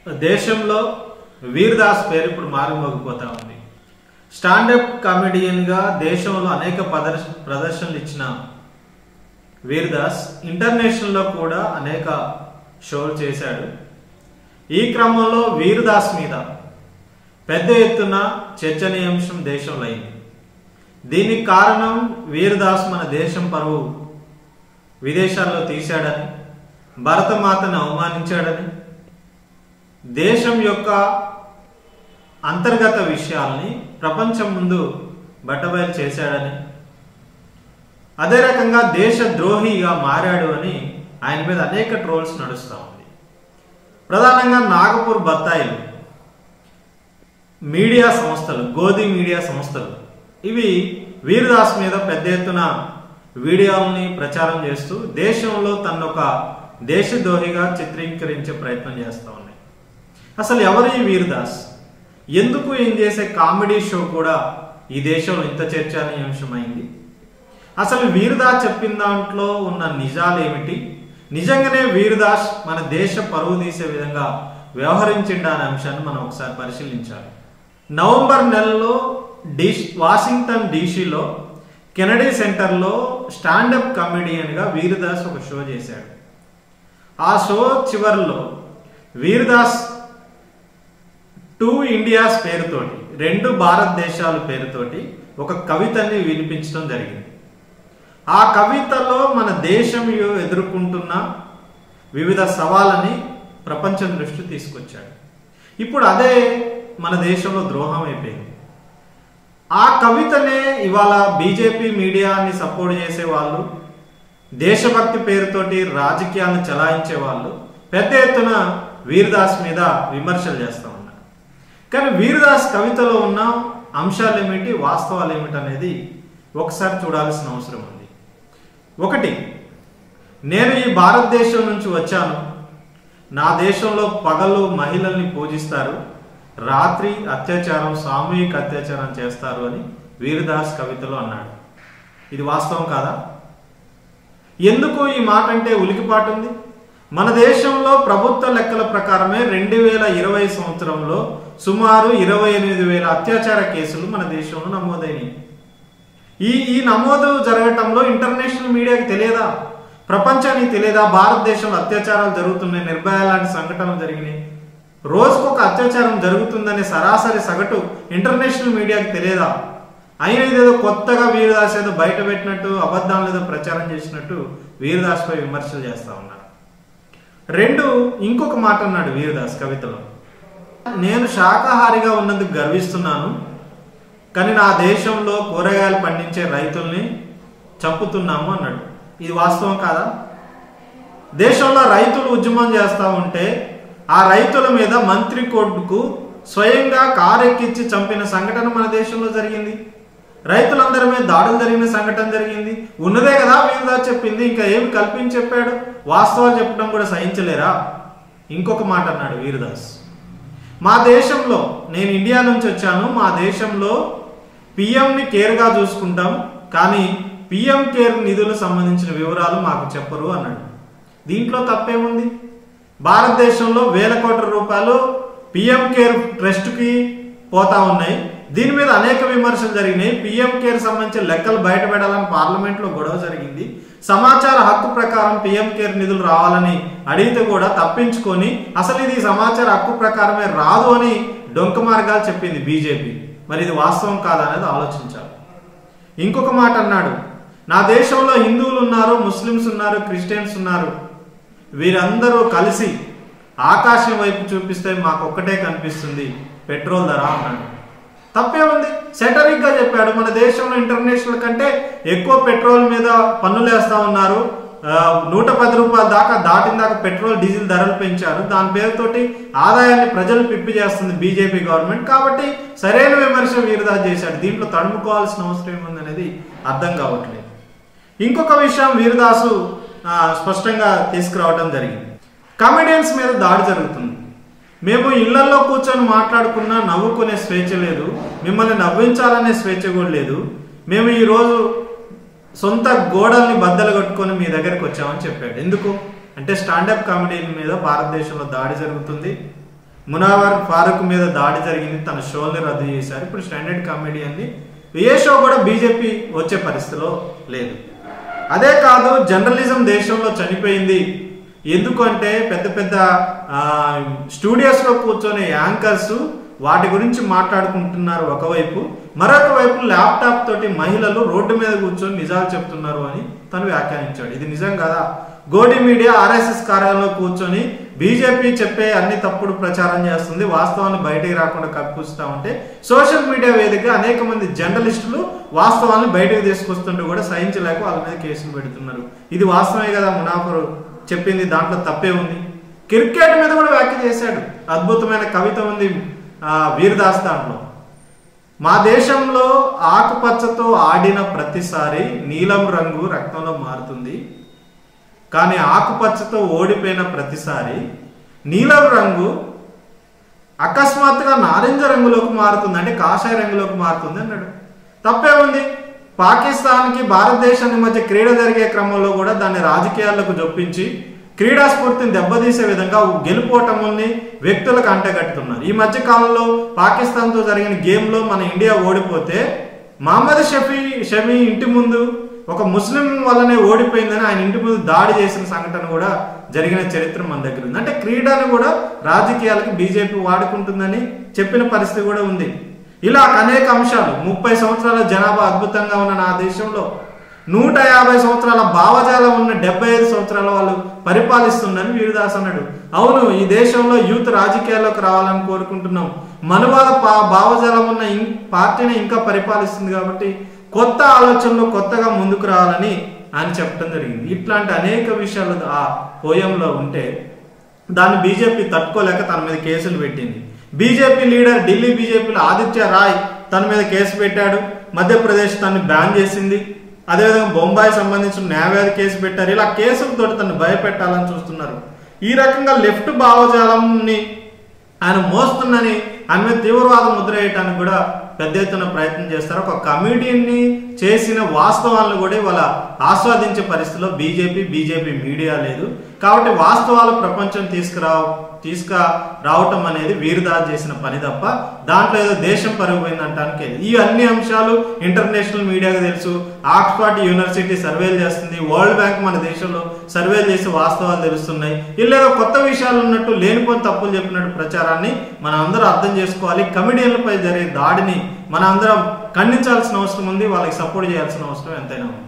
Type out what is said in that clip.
దేశంలో వీర్దాస్ పేరు ఇప్పుడు మారుమోగిపోతా ఉంది స్టాండప్ కామెడియన్ గా దేశంలో అనేక ప్రదర్శ ప్రదర్శనలు ఇచ్చిన వీర్దాస్ ఇంటర్నేషనల్ లో కూడా అనేక షోలు చేశాడు ఈ క్రమంలో వీర్దాస్ మీద పెద్ద ఎత్తున చర్చనీయాంశం దేశంలో అయింది దీనికి కారణం వీరదాస్ మన దేశం పరువు విదేశాల్లో తీశాడని భరతమాతను అవమానించాడని దేశం యొక్క అంతర్గత విషయాల్ని ప్రపంచం ముందు బట్టబయలు చేశాడని అదే రకంగా దేశ ద్రోహిగా మారాడు అని ఆయన మీద అనేక ట్రోల్స్ నడుస్తూ ఉంది ప్రధానంగా నాగపూర్ బత్తాయిలు మీడియా సంస్థలు గోధి మీడియా సంస్థలు ఇవి వీరదాస్ మీద పెద్ద ఎత్తున వీడియోల్ని ప్రచారం చేస్తూ దేశంలో తన ఒక దేశద్రోహిగా చిత్రీకరించే ప్రయత్నం చేస్తూ ఉన్నాయి అసలు ఎవరు ఈ వీరదాస్ ఎందుకు ఏం చేసే కామెడీ షో కూడా ఈ దేశంలో ఇంత చర్చనీయాంశమైంది అసలు వీరదాస్ చెప్పిన దాంట్లో ఉన్న నిజాలు ఏమిటి నిజంగానే వీరదాస్ మన దేశ పరువు తీసే విధంగా వ్యవహరించిండా అనే అంశాన్ని మనం ఒకసారి పరిశీలించాలి నవంబర్ నెలలో డి వాషింగ్టన్ డీసీలో కెనడీ సెంటర్లో స్టాండప్ కామెడియన్గా వీరదాస్ ఒక షో చేశాడు ఆ షో చివరిలో వీరదాస్ టూ ఇండియాస్ పేరుతోటి రెండు భారతదేశాల పేరుతోటి ఒక కవితని వినిపించడం జరిగింది ఆ కవితలో మన దేశం ఎదుర్కొంటున్న వివిధ సవాళ్ళని ప్రపంచం దృష్టి తీసుకొచ్చాడు ఇప్పుడు అదే మన దేశంలో ద్రోహం అయిపోయింది ఆ కవితనే ఇవాళ బీజేపీ మీడియాని సపోర్ట్ చేసే వాళ్ళు దేశభక్తి పేరుతోటి రాజకీయాలను చలాయించే వాళ్ళు పెద్ద ఎత్తున వీరదాస్ మీద విమర్శలు చేస్తూ ఉన్నారు కానీ వీరదాస్ కవితలో ఉన్న అంశాలు ఏమిటి వాస్తవాలు ఏమిటి అనేది ఒకసారి చూడాల్సిన అవసరం ఉంది ఒకటి నేను ఈ భారతదేశం నుంచి వచ్చాను నా దేశంలో పగలు మహిళల్ని పూజిస్తారు రాత్రి అత్యాచారం సామూహిక అత్యాచారం చేస్తారు అని వీరదాస్ కవితలో అన్నాడు ఇది వాస్తవం కాదా ఎందుకు ఈ మాట అంటే ఉలికిపాటు ఉంది మన దేశంలో ప్రభుత్వ లెక్కల ప్రకారమే రెండు వేల ఇరవై సంవత్సరంలో సుమారు ఇరవై ఎనిమిది వేల అత్యాచార కేసులు మన దేశంలో నమోదైనవి ఈ ఈ నమోదు జరగటంలో ఇంటర్నేషనల్ మీడియాకి తెలియదా ప్రపంచానికి తెలియదా భారతదేశంలో అత్యాచారాలు జరుగుతున్నాయి నిర్భయ లాంటి సంఘటనలు జరిగినాయి రోజుకు ఒక అత్యాచారం జరుగుతుందనే సరాసరి సగటు ఇంటర్నేషనల్ మీడియాకి తెలియదా అయినా ఇదేదో కొత్తగా వీరదాస్ ఏదో బయట పెట్టినట్టు అబద్ధాలు ఏదో ప్రచారం చేసినట్టు వీరదాస్పై విమర్శలు చేస్తా ఉన్నారు రెండు ఇంకొక మాట అన్నాడు వీరదాస్ కవితలో నేను శాకాహారిగా ఉన్నందుకు గర్విస్తున్నాను కానీ నా దేశంలో కూరగాయలు పండించే రైతుల్ని చంపుతున్నాము అన్నాడు ఇది వాస్తవం కాదా దేశంలో రైతులు ఉద్యమం చేస్తూ ఉంటే ఆ రైతుల మీద మంత్రి కొడుకు స్వయంగా కారెక్కించి చంపిన సంఘటన మన దేశంలో జరిగింది రైతులందరి మీద దాడులు జరిగిన సంఘటన జరిగింది ఉన్నదే కదా వీరదాస్ చెప్పింది ఇంకా ఏమి కల్పించి చెప్పాడు వాస్తవాలు చెప్పడం కూడా సహించలేరా ఇంకొక మాట అన్నాడు వీరదాస్ మా దేశంలో నేను ఇండియా నుంచి వచ్చాను మా దేశంలో పిఎంని కేర్గా చూసుకుంటాం కానీ పిఎం కేర్ నిధులు సంబంధించిన వివరాలు మాకు చెప్పరు అన్నాడు దీంట్లో తప్పేముంది భారతదేశంలో వేల కోట్ల రూపాయలు పిఎం కేర్ ట్రస్ట్కి పోతా ఉన్నాయి దీని మీద అనేక విమర్శలు జరిగినాయి పిఎం కేర్ సంబంధించిన లెక్కలు బయటపెట్టాలని పార్లమెంట్లో గొడవ జరిగింది సమాచార హక్కు ప్రకారం పిఎం కేర్ నిధులు రావాలని అడిగితే కూడా తప్పించుకొని అసలు ఇది సమాచార హక్కు ప్రకారమే రాదు అని డొంక మార్గాలు చెప్పింది బీజేపీ మరి ఇది వాస్తవం కాదనేది ఆలోచించాలి ఇంకొక మాట అన్నాడు నా దేశంలో హిందువులు ఉన్నారు ముస్లిమ్స్ ఉన్నారు క్రిస్టియన్స్ ఉన్నారు వీరందరూ కలిసి ఆకాశం వైపు చూపిస్తే మాకు ఒక్కటే కనిపిస్తుంది పెట్రోల్ ధర అన్నాడు తప్పే ఉంది సెటరిక్ గా చెప్పాడు మన దేశంలో ఇంటర్నేషనల్ కంటే ఎక్కువ పెట్రోల్ మీద పన్నులు వేస్తా ఉన్నారు నూట పది రూపాయల దాకా దాటిన దాకా పెట్రోల్ డీజిల్ ధరలు పెంచారు దాని పేరుతోటి ఆదాయాన్ని ప్రజలు పిప్పి చేస్తుంది బీజేపీ గవర్నమెంట్ కాబట్టి సరైన విమర్శ వీరదాస్ చేశాడు దీంట్లో తడుముకోవాల్సిన అవసరం ఏముంది అనేది అర్థం కావట్లేదు ఇంకొక విషయం వీరదాసు స్పష్టంగా తీసుకురావడం జరిగింది కమెడియన్స్ మీద దాడి జరుగుతుంది మేము ఇళ్లలో కూర్చొని మాట్లాడుకున్నా నవ్వుకునే స్వేచ్ఛ లేదు మిమ్మల్ని నవ్వించాలనే స్వేచ్ఛ కూడా లేదు మేము ఈరోజు సొంత గోడల్ని బద్దలు కట్టుకొని మీ దగ్గరికి వచ్చామని చెప్పాడు ఎందుకు అంటే స్టాండప్ కామెడీ మీద భారతదేశంలో దాడి జరుగుతుంది మునావర్ ఫారూక్ మీద దాడి జరిగింది తన షోల్ని రద్దు చేశారు ఇప్పుడు స్టాండర్డ్ కామెడియన్ని ఏ షో కూడా బీజేపీ వచ్చే పరిస్థితిలో లేదు అదే కాదు జర్నలిజం దేశంలో చనిపోయింది ఎందుకంటే పెద్ద పెద్ద ఆ, స్టూడియోస్ లో కూర్చొని యాంకర్స్ వాటి గురించి మాట్లాడుకుంటున్నారు ఒకవైపు మరొక వైపు ల్యాప్టాప్ తోటి మహిళలు రోడ్డు మీద కూర్చొని నిజాలు చెప్తున్నారు అని తను వ్యాఖ్యానించాడు ఇది నిజం కదా గోడి మీడియా ఆర్ఎస్ఎస్ కార్యాలయంలో కూర్చొని బీజేపీ చెప్పే అన్ని తప్పుడు ప్రచారం చేస్తుంది వాస్తవాన్ని బయటికి రాకుండా కప్పిస్తూ ఉంటే సోషల్ మీడియా వేదిక అనేక మంది జర్నలిస్టులు వాస్తవాన్ని బయటకు తీసుకొస్తుంటే కూడా సహించలేక వాళ్ళ మీద కేసులు పెడుతున్నారు ఇది వాస్తవమే కదా మునాఫరు చెప్పింది దాంట్లో తప్పే ఉంది క్రికెట్ మీద కూడా వ్యాఖ్య చేశాడు అద్భుతమైన కవిత ఉంది ఆ, వీరదాస్ దాంట్లో మా దేశంలో ఆకుపచ్చతో ఆడిన ప్రతిసారి నీలం రంగు రక్తంలో మారుతుంది కానీ ఆకుపచ్చతో ఓడిపోయిన ప్రతిసారి నీలం రంగు అకస్మాత్తుగా నారింజ రంగులోకి మారుతుంది అంటే కాషాయ రంగులోకి మారుతుంది అన్నాడు తప్పే ఉంది పాకిస్తాన్కి భారతదేశానికి మధ్య క్రీడ జరిగే క్రమంలో కూడా దాన్ని రాజకీయాలకు జొప్పించి క్రీడా స్ఫూర్తిని దెబ్బతీసే విధంగా గెలుపోటముల్ని వ్యక్తులకు అంటగట్టుతున్నారు ఈ మధ్య కాలంలో పాకిస్తాన్తో జరిగిన గేమ్లో మన ఇండియా ఓడిపోతే మహమ్మద్ షఫీ షమీ ఇంటి ముందు ఒక ముస్లిం వల్లనే ఓడిపోయిందని ఆయన ఇంటి ముందు దాడి చేసిన సంఘటన కూడా జరిగిన చరిత్ర మన దగ్గర ఉంది అంటే క్రీడను కూడా రాజకీయాలకు బీజేపీ వాడుకుంటుందని చెప్పిన పరిస్థితి కూడా ఉంది ఇలా అనేక అంశాలు ముప్పై సంవత్సరాల జనాభా అద్భుతంగా ఉన్న నా దేశంలో నూట యాభై సంవత్సరాల భావజాలం ఉన్న డెబ్బై ఐదు సంవత్సరాల వాళ్ళు పరిపాలిస్తుందని వీరదాస్ అన్నాడు అవును ఈ దేశంలో యూత్ రాజకీయాల్లోకి రావాలని కోరుకుంటున్నాం మనువాద పా- భావజాలం ఉన్న ఇం- పార్టీని ఇంకా పరిపాలిస్తుంది కాబట్టి కొత్త ఆలోచనలు కొత్తగా ముందుకు రావాలని ఆయన చెప్పడం జరిగింది ఇట్లాంటి అనేక విషయాలు ఆ పోయంలో ఉంటే దాన్ని బీజేపీ తట్టుకోలేక తన మీద కేసులు పెట్టింది బీజేపీ లీడర్ ఢిల్లీ బీజేపీలో ఆదిత్య రాయ్ తన మీద కేసు పెట్టాడు మధ్యప్రదేశ్ తనని బ్యాన్ చేసింది అదేవిధంగా బొంబాయి సంబంధించిన న్యాయవాది కేసు పెట్టారు ఇలా కేసులతో తను భయపెట్టాలని చూస్తున్నారు ఈ రకంగా లెఫ్ట్ భావజాలంని ఆయన మోస్తుందని ఆయన మీద తీవ్రవాద ముద్ర వేయడానికి కూడా పెద్ద ఎత్తున ప్రయత్నం చేస్తారు ఒక కమిడీని చేసిన వాస్తవాలను కూడా ఇవాళ ఆస్వాదించే పరిస్థితిలో బీజేపీ బీజేపీ మీడియా లేదు కాబట్టి వాస్తవాలు ప్రపంచం తీసుకురా తీసుక రావటం అనేది వీరదాస్ చేసిన పని తప్ప దాంట్లో ఏదో దేశం పరుగుపోయింది అంటానికి లేదు. ఈ అన్ని అంశాలు ఇంటర్నేషనల్ మీడియాకు తెలుసు ఆక్స్ఫర్డ్ యూనివర్సిటీ సర్వేలు చేస్తుంది వరల్డ్ బ్యాంక్ మన దేశంలో సర్వేలు చేసి వాస్తవాలు తెలుస్తున్నాయి ఇల్లేదో కొత్త విషయాలు ఉన్నట్టు లేనిపోని తప్పులు చెప్పినట్టు ప్రచారాన్ని మనం అందరూ అర్థం చేసుకోవాలి కమిడియన్లపై జరిగే దాడిని మన అందరం ఖండించాల్సిన అవసరం ఉంది వాళ్ళకి సపోర్ట్ చేయాల్సిన అవసరం ఎంతైనా ఉంది